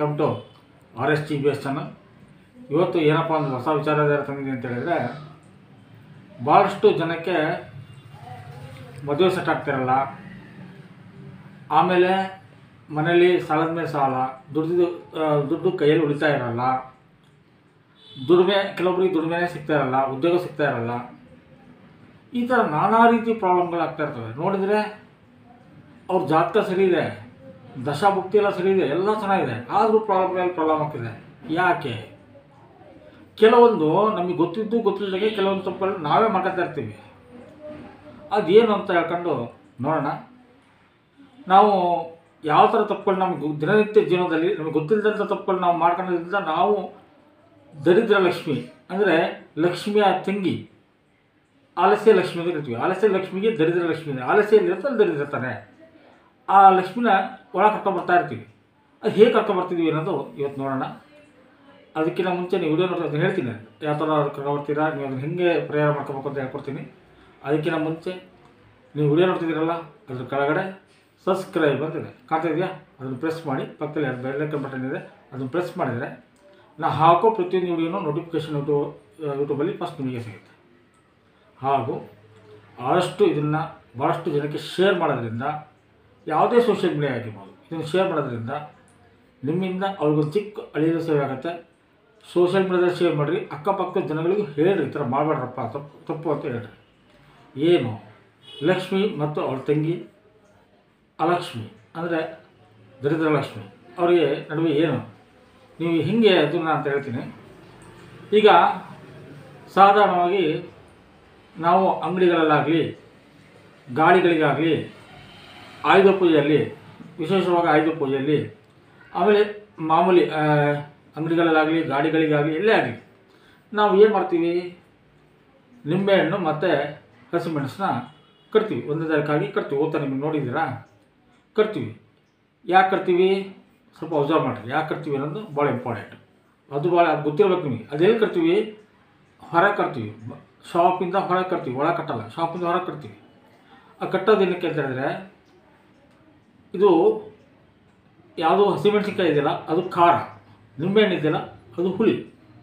Welcome to R S T B S channel ಇವತ್ತು ಏನಪ್ಪ ಒಂದು ಹೊಸ ವಿಚಾರಧಾರ ತಂದಿದ್ದೀನಿ ಅಂತ ಹೇಳಿದ್ರೆ ಭಾಳಷ್ಟು ಜನಕ್ಕೆ ಮದುವೆ ಸೆಟ್ ಆಗ್ತಿರಲ್ಲ ಆಮೇಲೆ ಮನೇಲಿ ಸಾಲದ ಮೇಲೆ ಸಾಲ ದುಡ್ದು ದುಡ್ಡು ಕೈಯಲ್ಲಿ ಉಳಿತಾ ಇರಲ್ಲ ದುಡಿಮೆ ಕೆಲವೊಬ್ರಿಗೆ ದುಡಿಮೆನೇ ಸಿಗ್ತಾ ಇರಲ್ಲ ಉದ್ಯೋಗ ಸಿಗ್ತಾ ಇರಲ್ಲ ಈ ಥರ ನಾನಾ ರೀತಿ ಪ್ರಾಬ್ಲಮ್ಗಳಾಗ್ತಾ ಇರ್ತವೆ ನೋಡಿದರೆ ಅವ್ರ ಜಾತಕ ಸರಿ ಇದೆ ದಶಾಭುಕ್ತಿ ಎಲ್ಲ ಸರಿ ಇದೆ ಎಲ್ಲ ಚೆನ್ನಾಗಿದೆ ಆದರೂ ಪ್ರಾಬ್ಲಮ್ ಮೇಲೆ ಪ್ರಾಬ್ಲಮ್ ಆಗ್ತಿದೆ ಯಾಕೆ ಕೆಲವೊಂದು ನಮಗೆ ಗೊತ್ತಿದ್ದು ಗೊತ್ತಿಲ್ಲದಾಗೆ ಕೆಲವೊಂದು ತಪ್ಪುಗಳು ನಾವೇ ಮಾಡ್ಕೊತಾ ಇರ್ತೀವಿ ಅದೇನು ಅಂತ ಹೇಳ್ಕೊಂಡು ನೋಡೋಣ ನಾವು ಯಾವ ಥರ ತಪ್ಪುಗಳು ನಮಗೆ ದಿನನಿತ್ಯ ಜೀವನದಲ್ಲಿ ನಮಗೆ ಗೊತ್ತಿಲ್ಲದಂಥ ತಪ್ಪುಗಳು ನಾವು ಮಾಡ್ಕೊಳ್ಳೋದ್ರಿಂದ ನಾವು ದರಿದ್ರ ಲಕ್ಷ್ಮಿ ಅಂದರೆ ಲಕ್ಷ್ಮಿಯ ತಂಗಿ ಆಲಸ್ಯ ಲಕ್ಷ್ಮಿ ಅಂತ ಕರಿತೀವಿ ಆಲಸ್ಯ ಲಕ್ಷ್ಮಿಗೆ ದರಿದ್ರ ಲಕ್ಷ್ಮಿ ಇದೆ ಆಲಸ್ಯಲ್ಲಿರುತ್ತೆ ಅಲ್ಲಿ ದರಿದ್ರ ತಾನೆ ಆ ಲಕ್ಷ್ಮಿನ ಒಳ ಕರ್ಕೊಂಬರ್ತಾ ಇರ್ತೀವಿ ಅದು ಹೇಗೆ ಕರ್ಕೊಂಬರ್ತಿದ್ವಿ ಅನ್ನೋದು ಇವತ್ತು ನೋಡೋಣ ಅದಕ್ಕಿಂತ ಮುಂಚೆ ನೀವು ವಿಡಿಯೋ ನೋಡ್ತಾ ಅದನ್ನ ಹೇಳ್ತೀನಿ ಯಾವ ಥರ ಕರ್ಕೊಂಬರ್ತೀರಾ ನೀವು ಅದನ್ನ ಹೇಗೆ ಪರಿಹಾರ ಮಾಡ್ಕೋಬೇಕು ಅಂತ ಹೇಳ್ಕೊಡ್ತೀನಿ ಅದಕ್ಕಿಂತ ಮುಂಚೆ ನೀವು ವಿಡಿಯೋ ನೋಡ್ತಿದ್ದೀರಲ್ಲ ಅದ್ರ ಕೆಳಗಡೆ ಸಬ್ಸ್ಕ್ರೈಬ್ ಅಂತಿದೆ ಕಾಣ್ತಾ ಇದೆಯಾ ಅದನ್ನು ಪ್ರೆಸ್ ಮಾಡಿ ಪಕ್ಕದಲ್ಲಿ ಎರಡು ಬೆಲ್ಲೈಕನ್ ಬಟನ್ ಇದೆ ಅದನ್ನು ಪ್ರೆಸ್ ಮಾಡಿದರೆ ನಾ ಹಾಕೋ ಪ್ರತಿಯೊಂದು ವಿಡಿಯೋನು ನೋಟಿಫಿಕೇಷನ್ ಯೂಟ್ಯೂಬ್ ಯೂಟ್ಯೂಬಲ್ಲಿ ಫಸ್ಟ್ ನಿಮಗೆ ಸಿಗುತ್ತೆ ಹಾಗೂ ಆದಷ್ಟು ಇದನ್ನು ಭಾಳಷ್ಟು ಜನಕ್ಕೆ ಶೇರ್ ಮಾಡೋದ್ರಿಂದ ಯಾವುದೇ ಸೋಷಿಯಲ್ ಮೀಡಿಯಾ ಆಗಿರ್ಬೋದು ಇದನ್ನು ಶೇರ್ ಮಾಡೋದ್ರಿಂದ ನಿಮ್ಮಿಂದ ಅವ್ರಿಗೊಂದು ಚಿಕ್ಕ ಅಳಿದ ಸೇವೆ ಆಗುತ್ತೆ ಸೋಷಿಯಲ್ ಮೀಡಿಯಾದಲ್ಲಿ ಶೇರ್ ಮಾಡಿರಿ ಅಕ್ಕಪಕ್ಕದ ಜನಗಳಿಗೂ ಹೇಳ್ರಿ ಈ ಥರ ಮಾಡಬೇಡ್ರಪ್ಪ ತಪ್ಪು ತಪ್ಪು ಅಂತ ಹೇಳ್ರಿ ಏನು ಲಕ್ಷ್ಮಿ ಮತ್ತು ಅವಳ ತಂಗಿ ಅಲಕ್ಷ್ಮಿ ಅಂದರೆ ದರಿದ್ರ ಲಕ್ಷ್ಮಿ ಅವರಿಗೆ ನಡುವೆ ಏನು ನೀವು ಹಿಂಗೆ ಅದನ್ನ ಅಂತ ಹೇಳ್ತೀನಿ ಈಗ ಸಾಧಾರಣವಾಗಿ ನಾವು ಅಂಗಡಿಗಳಲ್ಲಾಗಲಿ ಗಾಡಿಗಳಿಗಾಗಲಿ ಆಯುಧ ಪೂಜೆಯಲ್ಲಿ ವಿಶೇಷವಾಗಿ ಆಯುಧ ಪೂಜೆಯಲ್ಲಿ ಆಮೇಲೆ ಮಾಮೂಲಿ ಆ, ಅಂಗಡಿಗಳಲ್ಲಾಗಲಿ ಗಾಡಿಗಳಿಗಾಗಲಿ ಎಲ್ಲೇ ಆಗಲಿ ನಾವು ಏನು ಮಾಡ್ತೀವಿ ನಿಂಬೆಹಣ್ಣು ಮತ್ತು ಹಸಿಮೆಣಸನ್ನ ಕಟ್ತೀವಿ ಒಂದೇ ದರಕ್ಕಾಗಿ ಕಟ್ತೀವಿ ಓದ್ತಾ ನಿಮಗೆ ನೋಡಿದ್ದೀರಾ ಕಟ್ತೀವಿ ಯಾಕೆ ಕಟ್ತೀವಿ ಸ್ವಲ್ಪ ಅಬ್ಸರ್ವ್ ಮಾಡಿರಿ ಯಾಕೆ ಕಟ್ತೀವಿ ಅನ್ನೋದು ಭಾಳ ಇಂಪಾರ್ಟೆಂಟ್ ಅದು ಭಾಳ ಅದು ಗೊತ್ತಿರ್ಬೇಕು ನಿಮಗೆ ಅದೆಲ್ಲಿ ಕಟ್ತೀವಿ ಹೊರಗೆ ಕಟ್ತೀವಿ ಶಾಪಿಂದ ಹೊರಗೆ ಕಟ್ತೀವಿ ಒಳಗೆ ಕಟ್ಟಲ್ಲ ಶಾಪಿಂದ ಹೊರಗೆ ಕಟ್ತೀವಿ ಆ ಕಟ್ಟೋದು ಏನಕ್ಕೆ ಅಂತ ಹೇಳಿದ್ರೆ ಇದು ಯಾವುದೋ ಹಸಿಮೆಣಸಿನ್ಕಾಯಿ ಇದೆಯಲ್ಲ ಅದು ಖಾರ ನಿಂಬೆಹಣ್ಣು ಇದೆಯಲ್ಲ ಅದು ಹುಳಿ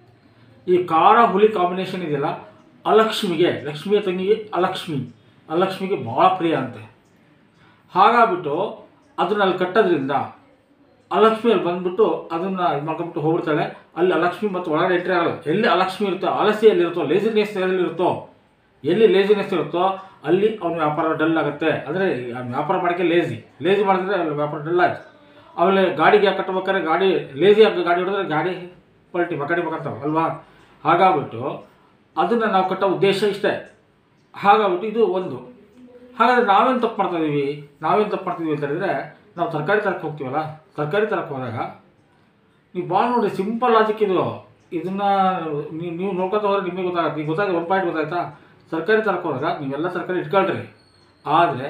ಈ ಖಾರ ಹುಳಿ ಕಾಂಬಿನೇಷನ್ ಇದೆಯಲ್ಲ ಅಲಕ್ಷ್ಮಿಗೆ ಲಕ್ಷ್ಮಿಯ ತಂಗಿಗೆ ಅಲಕ್ಷ್ಮಿ ಅಲಕ್ಷ್ಮಿಗೆ ಭಾಳ ಪ್ರಿಯ ಅಂತೆ ಹಾಗಾಗ್ಬಿಟ್ಟು ಅದನ್ನ ಅಲ್ಲಿ ಕಟ್ಟೋದ್ರಿಂದ ಅಲಕ್ಷ್ಮಿಯಲ್ಲಿ ಬಂದ್ಬಿಟ್ಟು ಅದನ್ನು ಇದು ಮಾಡ್ಕೊಂಬಿಟ್ಟು ಹೋಗ್ಬಿಡ್ತಾಳೆ ಅಲ್ಲಿ ಅಲಕ್ಷ್ಮಿ ಮತ್ತು ಒಳಗಡೆ ಎಂಟ್ರಿ ಆಗಲ್ಲ ಎಲ್ಲಿ ಅಲಕ್ಷ್ಮಿ ಇರುತ್ತೋ ಆಲಸ್ಯ ಎಲ್ಲಿರುತ್ತೋ ಲೇಸಿನೆಸ್ ಎಲ್ಲಿರುತ್ತೋ ಎಲ್ಲಿ ಲೇಸಿನೆಸ್ ಇರುತ್ತೋ ಅಲ್ಲಿ ಅವನ ವ್ಯಾಪಾರ ಡಲ್ ಆಗುತ್ತೆ ಅಂದರೆ ವ್ಯಾಪಾರ ಮಾಡೋಕ್ಕೆ ಲೇಸಿ ಲೇಸಿ ಮಾಡಿದ್ರೆ ಅಲ್ಲಿ ವ್ಯಾಪಾರ ಡಲ್ ಆಯ್ತು ಆಮೇಲೆ ಗಾಡಿಗೆ ಕಟ್ಟಬೇಕಾದ್ರೆ ಗಾಡಿ ಲೇಸಿ ಆಗಿ ಗಾಡಿ ಹೊಡೆದ್ರೆ ಗಾಡಿ ಪಲ್ಟಿ ಮಕಡಿ ಮಕ್ಕಂತಾವೆ ಅಲ್ವಾ ಹಾಗಾಗ್ಬಿಟ್ಟು ಅದನ್ನು ನಾವು ಕಟ್ಟೋ ಉದ್ದೇಶ ಇಷ್ಟೇ ಹಾಗಾಗ್ಬಿಟ್ಟು ಇದು ಒಂದು ಹಾಗಾದ್ರೆ ನಾವೇನು ತಪ್ಪು ಮಾಡ್ತಾ ಇದೀವಿ ನಾವೇನು ತಪ್ಪು ಮಾಡ್ತಿದ್ವಿ ಅಂತ ಹೇಳಿದ್ರೆ ನಾವು ತರಕಾರಿ ತರಕ್ಕೆ ಹೋಗ್ತೀವಲ್ಲ ತರಕಾರಿ ತರಕ್ಕೆ ಹೋದಾಗ ನೀವು ಭಾಳ ನೋಡಿ ಸಿಂಪಲ್ ಲಾಜಿಕ್ ಇದು ಇದನ್ನು ನೀವು ನೀವು ನೋಡ್ಕೊತ ಹೋದ್ರೆ ನಿಮಗೆ ಗೊತ್ತಾಗುತ್ತೆ ಈಗ ಗೊತ್ತಾಯ್ತು ಒಂದು ಪಾಯಿಂಟ್ ಗೊತ್ತಾಯ್ತಾ ತರಕಾರಿ ತರಕ್ಕೆ ಹೋದಾಗ ನೀವೆಲ್ಲ ತರಕಾರಿ ಇಟ್ಕೊಳ್ರಿ ಆದರೆ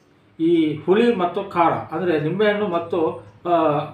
ಈ ಹುಳಿ ಮತ್ತು ಖಾರ ಅಂದರೆ ನಿಂಬೆಹಣ್ಣು ಮತ್ತು ಆ,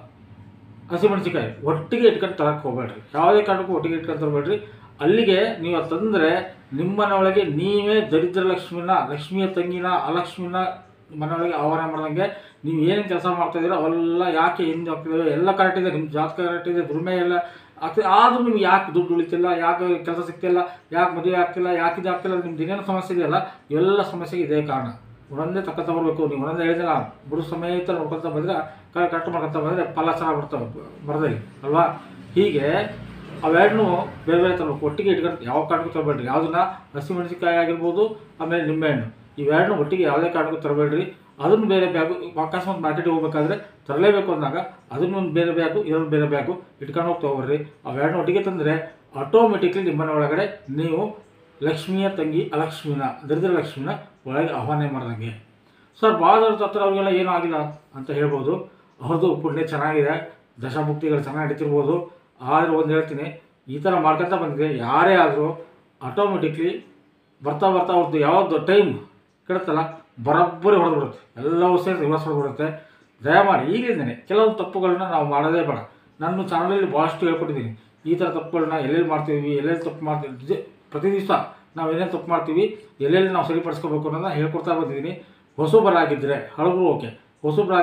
ಹಸಿಮೆಣಸಿಕಾಯಿ ಒಟ್ಟಿಗೆ ಇಟ್ಕೊಂಡು ತರಕ್ಕೆ ಹೋಗ್ಬೇಡ್ರಿ ಯಾವುದೇ ಕಾರಣಕ್ಕೂ ಒಟ್ಟಿಗೆ ಇಟ್ಕೊಂಡು ತರಬೇಡ್ರಿ ಅಲ್ಲಿಗೆ ನೀವು ಅದು ತಂದರೆ ನಿಮ್ಮನೆಯೊಳಗೆ ನೀವೇ ದರಿದ್ರ ಲಕ್ಷ್ಮಿನ ಲಕ್ಷ್ಮಿಯ ತಂಗಿನ ಅಲಕ್ಷ್ಮಿನ ಮನೆಯೊಳಗೆ ಆಹ್ವಾನ ಮಾಡ್ದಂಗೆ ನೀವು ಏನೇನು ಕೆಲಸ ಮಾಡ್ತಾ ಇದ್ದೀರೋ ಅವೆಲ್ಲ ಯಾಕೆ ಹಿಂದೆ ಹೋಗ್ತಿದ್ದಾವೆ ಎಲ್ಲ ಕರೆಕ್ಟ್ ಇದೆ ನಿಮ್ಮ ಜಾತಕ ಕರೆಕ್ಟ್ ಇದೆ ದುಡಿಮೆ ಎಲ್ಲ ಆಗ್ತದೆ ಆದರೂ ನಿಮ್ಗೆ ಯಾಕೆ ದುಡ್ಡು ಉಳಿತಿಲ್ಲ ಯಾಕೆ ಕೆಲಸ ಸಿಗ್ತಿಲ್ಲ ಯಾಕೆ ಮದುವೆ ಆಗ್ತಿಲ್ಲ ಯಾಕೆ ಇದು ಆಗ್ತಿಲ್ಲ ನಿಮ್ದು ಏನೇನು ಸಮಸ್ಯೆ ಇದೆಯಲ್ಲ ಎಲ್ಲ ಸಮಸ್ಯೆಗೆ ಇದೇ ಕಾರಣ ಒಂದೊಂದೇ ತಕ್ಕಂತ ಬರಬೇಕು ನೀವು ಒಂದೊಂದೇ ಹೇಳಿದ್ರೆ ಬುಡು ಸಮೇತ ನೋಡ್ಕೊತ ಬಂದರೆ ಕರೆಕ್ಟ್ ಮಾಡ್ಕೊತ ಬಂದರೆ ಫಲ ಚೆನ್ನಾಗಿ ಬರ್ತವೆ ಮರದಲ್ಲಿ ಅಲ್ವಾ ಹೀಗೆ ಅವೆರಡನ್ನೂ ಬೇರೆ ಬೇರೆ ತರಬೇಕು ಒಟ್ಟಿಗೆ ಇಟ್ಕೊಂಡು ಯಾವ ಕಾರಣಕ್ಕೂ ತರಬೇಡ್ರಿ ಯಾವುದನ್ನ ಹಸಿಮೆಣಸಿಕಾಯಿ ಆಗಿರ್ಬೋದು ಆಮೇಲೆ ನಿಂಬೆಹಣ್ಣು ಇವೆರಡನ್ನೂ ಒಟ್ಟಿಗೆ ಯಾವುದೇ ಕಾರಣಕ್ಕೂ ತರಬೇಡ್ರಿ ಅದನ್ನು ಬೇರೆ ಬ್ಯಾಗು ಅಕಸ್ಮಾತ್ ಮಾರ್ಕೆಟಿಗೆ ಹೋಗ್ಬೇಕಾದ್ರೆ ತರಲೇಬೇಕು ಅಂದಾಗ ಅದನ್ನು ಒಂದು ಬೇರೆ ಬ್ಯಾಗು ಇದನ್ನು ಬೇರೆ ಬ್ಯಾಗು ಇಟ್ಕೊಂಡು ಹೋಗಿ ತೊಗೊಬರ್ರಿ ಅವೆರಡನ್ನೂ ಒಟ್ಟಿಗೆ ತಂದರೆ ಆಟೋಮೆಟಿಕ್ಲಿ ನಿಮ್ಮನೆ ಒಳಗಡೆ ನೀವು ಲಕ್ಷ್ಮಿಯ ತಂಗಿ ಅಲಕ್ಷ್ಮಿನ ದರಿದ್ರ ಲಕ್ಷ್ಮಿನ ಒಳಗೆ ಆಹ್ವಾನ ಮಾಡ್ದಂಗೆ ಸರ್ ಭಾಳ ದೊಡ್ಡ ಹತ್ರ ಅವ್ರಿಗೆಲ್ಲ ಏನೂ ಆಗಿಲ್ಲ ಅಂತ ಹೇಳ್ಬೋದು ಅವ್ರದ್ದು ಪುಣ್ಯ ಚೆನ್ನಾಗಿದೆ ದಶಮುಕ್ತಿಗಳು ಚೆನ್ನಾಗಿ ನಡೀತಿರ್ಬೋದು ಆದರೆ ಒಂದು ಹೇಳ್ತೀನಿ ಈ ಥರ ಮಾಡ್ಕೊತಾ ಬಂದಿದೆ ಯಾರೇ ಆದರೂ ಆಟೋಮೆಟಿಕ್ಲಿ ಬರ್ತಾ ಬರ್ತಾ ಅವ್ರದ್ದು ಯಾವ್ದು ಟೈಮ್ ಕೆಡುತ್ತಲ್ಲ ಬರೋಬ್ಬರಿ ಹೊಡೆದ್ಬಿಡುತ್ತೆ ಎಲ್ಲವೂ ಸೇರಿ ರಿವರ್ಸ್ ಹೊಡೆದ್ಬಿಡುತ್ತೆ ದಯಮಾಡಿ ಈಗಲಿಂದನೇ ಕೆಲವೊಂದು ತಪ್ಪುಗಳನ್ನ ನಾವು ಮಾಡೋದೇ ಬೇಡ ನನ್ನ ಚಾನಲಲ್ಲಿ ಭಾಳಷ್ಟು ಹೇಳ್ಕೊಟ್ಟಿದ್ದೀನಿ ಈ ಥರ ತಪ್ಪುಗಳನ್ನ ಎಲ್ಲೆಲ್ಲಿ ಮಾಡ್ತೀವಿ ಎಲ್ಲೆಲ್ಲಿ ತಪ್ಪು ಮಾಡ್ತೀವಿ ಜ- ಪ್ರತಿ ದಿವಸ ನಾವು ಏನೇನು ತಪ್ಪು ಮಾಡ್ತೀವಿ ಎಲ್ಲೆಲ್ಲಿ ನಾವು ಸರಿಪಡಿಸ್ಕೋಬೇಕು ಅನ್ನೋದನ್ನ ಹೇಳ್ಕೊಡ್ತಾ ಬಂದಿದ್ದೀನಿ ಹೊಸಬರಾಗಿದ್ದರೆ ಹಳಬರು ಓಕೆ ಹೊಸಬರಾಗಿದ್ದರೆ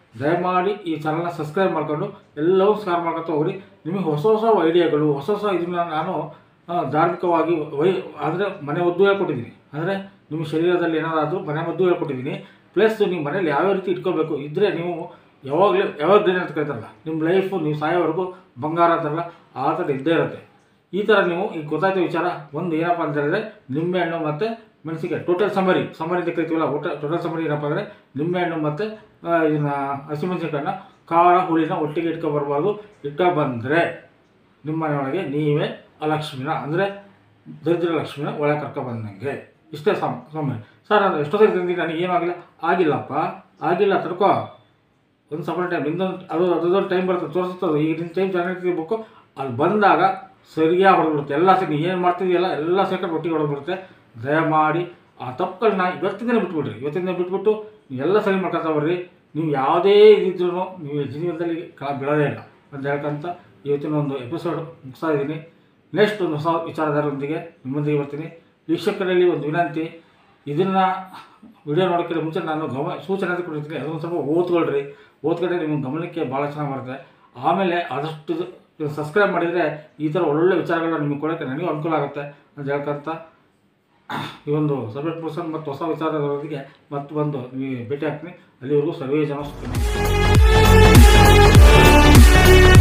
ದಯಮಾಡಿ ಈ ಚಾನಲ್ನ ಸಬ್ಸ್ಕ್ರೈಬ್ ಮಾಡ್ಕೊಂಡು ಎಲ್ಲವೂ ಸ್ಕಾರ್ ಮಾಡ್ಕೊತ ಹೋಗ್ರಿ ನಿಮಗೆ ಹೊಸ ಹೊಸ ಐಡಿಯಾಗಳು ಹೊಸ ಹೊಸ ಇದನ್ನ ನಾನು ಆ, ಧಾರ್ಮಿಕವಾಗಿ ವೈ ಅಂದರೆ ಮನೆ ಮದ್ದು ಹೇಳ್ಕೊಟ್ಟಿದ್ದೀನಿ ಅಂದರೆ ನಿಮ್ಮ ಶರೀರದಲ್ಲಿ ಏನಾದರೂ ಮನೆ ಮದ್ದು ಹೇಳ್ಕೊಟ್ಟಿದ್ದೀನಿ ಪ್ಲಸ್ ನೀವು ಮನೇಲಿ ಯಾವ್ಯಾವ ರೀತಿ ಇಟ್ಕೋಬೇಕು ಇದ್ದರೆ ನೀವು ಯಾವಾಗಲೂ ಯಾವಾಗ ಗ್ರೀನ್ ಅಂತ ಕರಿತಾರಲ್ಲ ನಿಮ್ಮ ಲೈಫು ನೀವು ಸಾಯೋವರೆಗೂ ಬಂಗಾರ ಅಂತಾರಲ್ಲ ಆ ಥರ ಇದ್ದೇ ಇರುತ್ತೆ ಈ ಥರ ನೀವು ಈಗ ಗೊತ್ತಾಯ್ತು ವಿಚಾರ ಒಂದು ಏನಪ್ಪ ಅಂತ ಹೇಳಿದ್ರೆ ನಿಂಬೆಹಣ್ಣು ಮತ್ತು ಮೆಣಸಿಗೆ ಟೋಟಲ್ ಸಮರಿ ಸಮರಿ ಅಂತ ಕರಿತೀವಲ್ಲ ಒಟ್ಟ ಟೋಟಲ್ ಸಮರಿ ಏನಪ್ಪ ಅಂದರೆ ನಿಂಬೆಹಣ್ಣು ಮತ್ತು ಇದನ್ನು ಹಸಿಮೆಣಸಿನಕಾಯನ್ನ ಖಾರ ಹುಳಿನ ಒಟ್ಟಿಗೆ ಇಟ್ಕೊ ಬರಬಾರ್ದು ಇಟ್ಕೊ ಬಂದರೆ ನಿಮ್ಮ ಮನೆಯೊಳಗೆ ನೀವೇ ಅಲಕ್ಷ್ಮಿನ ಅಂದರೆ ದರಿದ್ರ ಲಕ್ಷ್ಮಿನ ಒಳಗೆ ಕರ್ಕೊ ಬಂದಂಗೆ ಇಷ್ಟೇ ಸಮ ಸಮಯ ಸರ್ ನಾನು ಎಷ್ಟೋ ಸರಿ ತಂದಿದ್ದೀನಿ ನನಗೆ ಏನೂ ಆಗಿಲ್ಲ ಆಗಿಲ್ಲಪ್ಪ ಆಗಿಲ್ಲ ತಡ್ಕೋ ಒಂದು ಸಪರೇಟ್ ಟೈಮ್ ಇನ್ನೊಂದು ಅದು ಅದೊಂದು ಟೈಮ್ ಬರುತ್ತೆ ತೋರಿಸ್ತದೆ ಈಗ ನಿನ್ನ ಟೈಮ್ ಚೆನ್ನಾಗಿ ಬುಕ್ಕು ಅಲ್ಲಿ ಬಂದಾಗ ಸರಿಯಾಗಿ ಹೊಡೆದ್ಬಿಡುತ್ತೆ ಎಲ್ಲ ಸೇರಿ ನೀ ಏನು ಮಾಡ್ತಿದೆಯಲ್ಲ ಎಲ್ಲ ಸೇರ್ಕೊಂಡು ಒಟ್ಟಿಗೆ ಹೊಡೆದ್ಬಿಡುತ್ತೆ ದಯಮಾಡಿ ಆ ತಪ್ಪುಗಳನ್ನ ಇವತ್ತಿಂದಲೇ ಬಿಟ್ಬಿಡ್ರಿ ಇವತ್ತಿಂದ ಬಿಟ್ಬಿಟ್ಟು ನೀವೆಲ್ಲ ಸರಿ ಮಾಡ್ಕೊತಾ ಬರ್ರಿ ನೀವು ಯಾವುದೇ ಇದಿದ್ರೂ ನೀವು ಜೀವನದಲ್ಲಿ ಕಳ ಬೀಳೋದೇ ಇಲ್ಲ ಅಂತ ಹೇಳ್ಕೊಂತ ಇವತ್ತಿನ ಒಂದು ಎಪಿಸೋಡ್ ಮುಗಿಸ್ತಾ ಇದ್ದೀನಿ ನೆಕ್ಸ್ಟ್ ಒಂದು ಹೊಸ ವಿಚಾರಧಾರದೊಂದಿಗೆ ನಿಮ್ಮೊಂದಿಗೆ ಬರ್ತೀನಿ ವೀಕ್ಷಕರಲ್ಲಿ ಒಂದು ವಿನಂತಿ ಇದನ್ನು ವಿಡಿಯೋ ನೋಡೋಕ್ಕಿಂತ ಮುಂಚೆ ನಾನು ಗಮ ಸೂಚನೆ ಅಂತ ಕೊಟ್ಟಿರ್ತೀನಿ ಅದೊಂದು ಸ್ವಲ್ಪ ಓದ್ಕೊಳ್ರಿ ಓದ್ಕೊಂಡ್ರೆ ನಿಮ್ಮ ಗಮನಕ್ಕೆ ಭಾಳ ಚೆನ್ನಾಗಿ ಬರುತ್ತೆ ಆಮೇಲೆ ಆದಷ್ಟು ಸಬ್ಸ್ಕ್ರೈಬ್ ಮಾಡಿದರೆ ಈ ಥರ ಒಳ್ಳೊಳ್ಳೆ ವಿಚಾರಗಳನ್ನ ನಿಮಗೆ ಕೊಡೋಕ್ಕೆ ನನಗೂ ಅನುಕೂಲ ಆಗುತ್ತೆ ಅಂತ ಹೇಳ್ಕೊಂತ ಈ ಒಂದು ಸಬ್ಜೆಕ್ಟ್ ಪರ್ಸನ್ ಮತ್ತು ಹೊಸ ವಿಚಾರದೊಂದಿಗೆ ಮತ್ತೆ ಬಂದು ನೀವು ಭೇಟಿ ಆಗ್ತೀನಿ ಅಲ್ಲಿವರೆಗೂ ಸರ್ವೇ ಜನ ಸುಖಿನೋ.